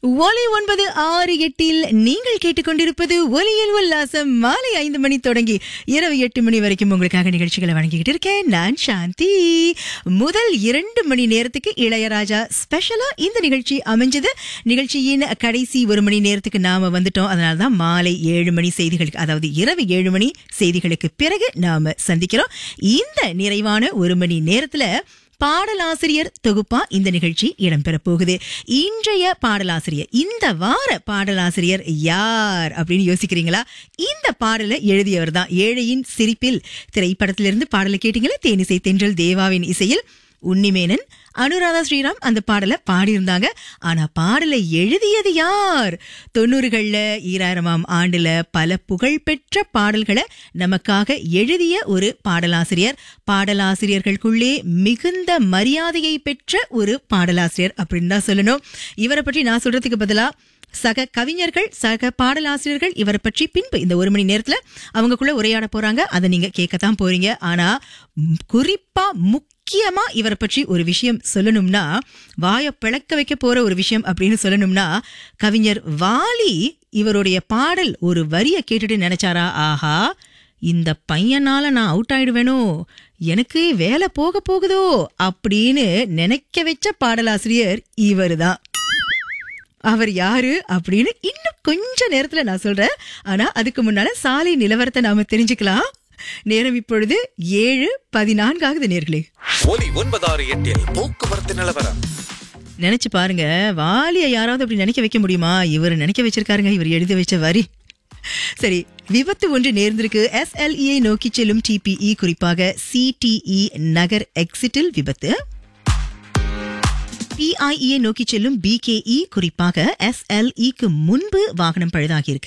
ஒலி ஒன்பது ஆறு எட்டில் நீங்கள் கேட்டுக்கொண்டிருப்பது ஒலியில் உல்லாசம் மாலை ஐந்து மணி தொடங்கி இரவு எட்டு மணி வரைக்கும் உங்களுக்காக நிகழ்ச்சிகளை வழங்கிக்கிட்டு இருக்கேன் நான் சாந்தி முதல் இரண்டு மணி நேரத்துக்கு இளையராஜா ஸ்பெஷலா இந்த நிகழ்ச்சி அமைஞ்சது நிகழ்ச்சியின் கடைசி ஒரு மணி நேரத்துக்கு நாம வந்துட்டோம் அதனால தான் மாலை ஏழு மணி செய்திகளுக்கு அதாவது இரவு ஏழு மணி செய்திகளுக்கு பிறகு நாம சந்திக்கிறோம் இந்த நிறைவான ஒரு மணி நேரத்துல பாடலாசிரியர் தொகுப்பா இந்த நிகழ்ச்சி இடம்பெற போகுது இன்றைய பாடலாசிரியர் இந்த வார பாடலாசிரியர் யார் அப்படின்னு யோசிக்கிறீங்களா இந்த பாடலை எழுதியவர் தான் ஏழையின் சிரிப்பில் திரைப்படத்திலிருந்து பாடலை கேட்டீங்களா தேனிசை தென்றல் தேவாவின் இசையில் உன்னிமேனன் அனுராதா ஸ்ரீராம் அந்த பாடலை பாடியிருந்தாங்க ஆனா பாடலை எழுதியது யார் தொண்ணூறுகள்ல ஈராயிரமாம் ஆண்டுல பல புகழ்பெற்ற பாடல்களை நமக்காக எழுதிய ஒரு பாடலாசிரியர் பாடலாசிரியர்களுக்குள்ளே மிகுந்த மரியாதையை பெற்ற ஒரு பாடலாசிரியர் அப்படின்னு தான் சொல்லணும் இவரை பற்றி நான் சொல்றதுக்கு பதிலா சக கவிஞர்கள் சக பாடலாசிரியர்கள் இவரை பற்றி பின்பு இந்த ஒரு மணி நேரத்துல அவங்கக்குள்ள உரையாட போறாங்க அதை நீங்க கேட்கத்தான் போறீங்க ஆனா ம், குறிப்பா முக்கியமா இவரை பற்றி ஒரு விஷயம் சொல்லணும்னா வாயை பிளக்க வைக்க போற ஒரு விஷயம் அப்படின்னு சொல்லணும்னா கவிஞர் வாலி இவருடைய பாடல் ஒரு வரியை கேட்டுட்டு நினைச்சாரா ஆஹா இந்த பையனால நான் அவுட் ஆயிடுவேனோ எனக்கு வேலை போக போகுதோ அப்படின்னு நினைக்க வச்ச பாடலாசிரியர் இவருதான் அவர் யாரு அப்படின்னு இன்னும் கொஞ்ச நேரத்துல நான் சொல்றேன் ஆனா அதுக்கு முன்னால சாலை நிலவரத்தை நாம தெரிஞ்சுக்கலாம் நேரம் இப்பொழுது ஏழு பதினான்காகுது நேர்களே ஒலி ஒன்பதாறு எட்டில் போக்குவரத்து நிலவரம் நினைச்சு பாருங்க வாலிய யாராவது அப்படி நினைக்க வைக்க முடியுமா இவர் நினைக்க வச்சிருக்காருங்க இவர் எழுதி வச்ச வரி சரி விபத்து ஒன்று நேர்ந்திருக்கு எஸ்எல்இயை நோக்கி செல்லும் டிபிஇ குறிப்பாக சிடிஇ நகர் எக்ஸிட்டில் விபத்து பிஐஇயை நோக்கி செல்லும் பிகேஇ குறிப்பாக எஸ்எல்இக்கு முன்பு வாகனம் பழுதாகியிருக்கு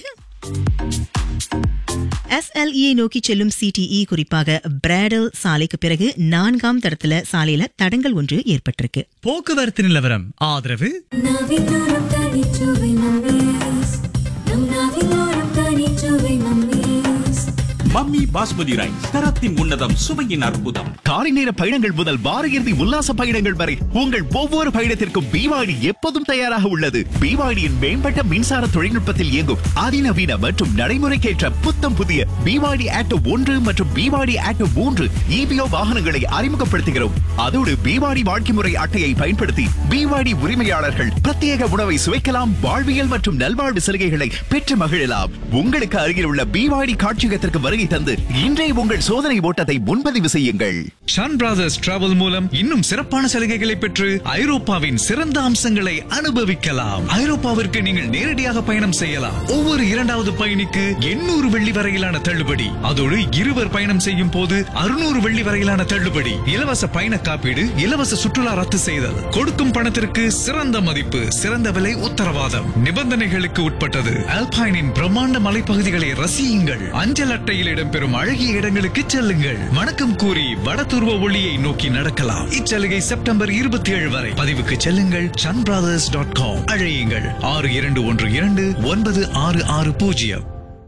எஸ்எல்இயை நோக்கி செல்லும் சிடிஇ குறிப்பாக பிராடல் சாலைக்கு பிறகு நான்காம் தடத்துல சாலையில தடங்கல் ஒன்று ஏற்பட்டிருக்கு போக்குவரத்து நிலவரம் ஆதரவு நாவிலோரம் தனிச்சுவை மம்மீஸ் நம் நாவிலோரம் தனிச்சுவை மம்மீஸ் மம்மி பாஸ்மதி ரைஸ் தரத்தின் உன்னதம் சுவையின் அற்புதம் காலை நேர பயணங்கள் முதல் வார இறுதி உல்லாச பயணங்கள் வரை உங்கள் ஒவ்வொரு பயணத்திற்கும் பிவாடி எப்போதும் தயாராக உள்ளது பிவாடியின் மேம்பட்ட மின்சார தொழில்நுட்பத்தில் இயங்கும் அதிநவீன மற்றும் நடைமுறைக்கேற்ற புத்தம் புதிய பிவாடி ஆட்டோ ஒன்று மற்றும் பிவாடி ஆட்டோ மூன்று இபிஓ வாகனங்களை அறிமுகப்படுத்துகிறோம் அதோடு பிவாடி வாழ்க்கை முறை அட்டையை பயன்படுத்தி பிவாடி உரிமையாளர்கள் பிரத்யேக உணவை சுவைக்கலாம் வாழ்வியல் மற்றும் நல்வாழ்வு சலுகைகளை பெற்று மகிழலாம் உங்களுக்கு அருகில் உள்ள பிவாடி காட்சியகத்திற்கு வருகை தந்து இன்றே உங்கள் சோதனை ஓட்டத்தை முன்பதிவு செய்யுங்கள் ஷான் பிரதர்ஸ் டிராவல் மூலம் இன்னும் சிறப்பான சலுகைகளை பெற்று ஐரோப்பாவின் சிறந்த அம்சங்களை அனுபவிக்கலாம் ஐரோப்பாவிற்கு நீங்கள் நேரடியாக பயணம் செய்யலாம் ஒவ்வொரு இரண்டாவது பயணிக்கு எண்ணூறு வெள்ளி வரையிலான தள்ளுபடி அதோடு இருவர் பயணம் செய்யும் போது அறுநூறு வெள்ளி வரையிலான தள்ளுபடி இலவச பயண காப்பீடு இலவச சுற்றுலா ரத்து செய்தல் கொடுக்கும் பணத்திற்கு சிறந்த மதிப்பு சிறந்த விலை உத்தரவாதம் நிபந்தனைகளுக்கு உட்பட்டது அல்பைனின் பிரம்மாண்ட மலைப்பகுதிகளை ரசியுங்கள் அஞ்சல் அட்டையில் இடம்பெறும் அழகிய இடங்களுக்கு செல்லுங்கள் வணக்கம் கூறி வடதுருவ ஒளியை நோக்கி நடக்கலாம் இச்சலுகை செப்டம்பர் இருபத்தி ஏழு வரை பதிவுக்கு செல்லுங்கள் சன் பிரதர்ஸ் டாட் காம் அழையுங்கள் ஆறு இரண்டு ஒன்று இரண்டு ஒன்பது ஆறு ஆறு பூஜ்ஜியம்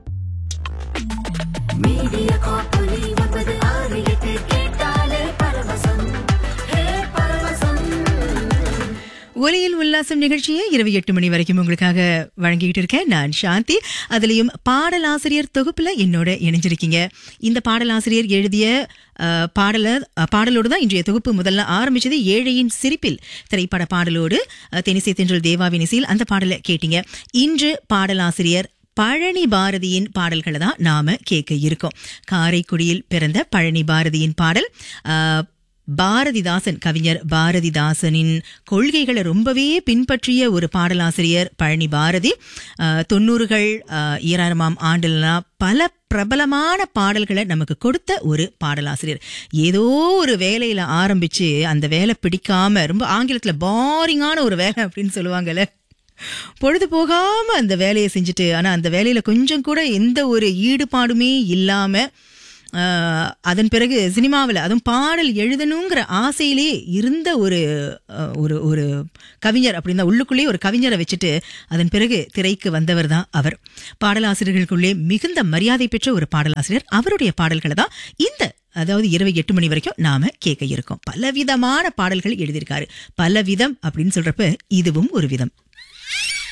மீடியா காப்பொலி ஒன்பது ஆறு எட்டு கேட்டாலே பரவசம் ஹே பரவசம் ஒலியில் உல்லாசம் நிகழ்ச்சியை இரவு எட்டு மணி வரைக்கும் உங்களுக்காக வழங்கிக்கிட்டு இருக்கேன் நான் சாந்தி அதுலயும் பாடலாசிரியர் தொகுப்புல என்னோட இணைஞ்சிருக்கீங்க இந்த பாடலாசிரியர் எழுதிய அஹ், பாடல அஹ், பாடலோடு தான் இன்றைய தொகுப்பு முதல்ல ஆரம்பிச்சது ஏழையின் சிரிப்பில் திரைப்பட பாடலோடு அஹ், தெனிசை தென்றல் தேவாவின் இசையில் அந்த பாடலை கேட்டீங்க இன்று பாடலாசிரியர் பழனி பாரதியின் பாடல்களை தான் நாம கேட்க இருக்கோம் காரைக்குடியில் பிறந்த பழனி பாரதியின் பாடல் ஆஹ், பாரதிதாசன் கவிஞர் பாரதிதாசனின் கொள்கைகளை ரொம்பவே பின்பற்றிய ஒரு பாடலாசிரியர் பழனி பாரதி ஆஹ், தொண்ணூறுகள் ஆஹ், ஈராயிரமாம் ஆண்டுலாம் பல பிரபலமான பாடல்களை நமக்கு கொடுத்த ஒரு பாடலாசிரியர் ஏதோ ஒரு வேலையில ஆரம்பிச்சு அந்த வேலை பிடிக்காம ரொம்ப ஆங்கிலத்துல பாரிங்கான ஒரு வேலை அப்படின்னு சொல்லுவாங்கல்ல பொழுது போகாம அந்த வேலையை செஞ்சுட்டு ஆனா அந்த வேலையில கொஞ்சம் கூட எந்த ஒரு ஈடுபாடுமே இல்லாம ஆஹ், அதன் பிறகு சினிமாவில் அதுவும் பாடல் எழுதணுங்கிற ஆசையிலே இருந்த ஒரு ஆஹ், ஒரு ஒரு கவிஞர் அப்படின்னு தான் உள்ளுக்குள்ளேயே ஒரு கவிஞரை வச்சுட்டு அதன் பிறகு திரைக்கு வந்தவர் தான் அவர் பாடலாசிரியர்களுக்குள்ளே மிகுந்த மரியாதை பெற்ற ஒரு பாடலாசிரியர் அவருடைய பாடல்களை தான் இந்த அதாவது இரவு எட்டு மணி வரைக்கும் நாம கேட்க இருக்கோம் பலவிதமான பாடல்கள் எழுதியிருக்காரு பல விதம் அப்படின்னு சொல்றப்ப இதுவும் ஒரு விதம்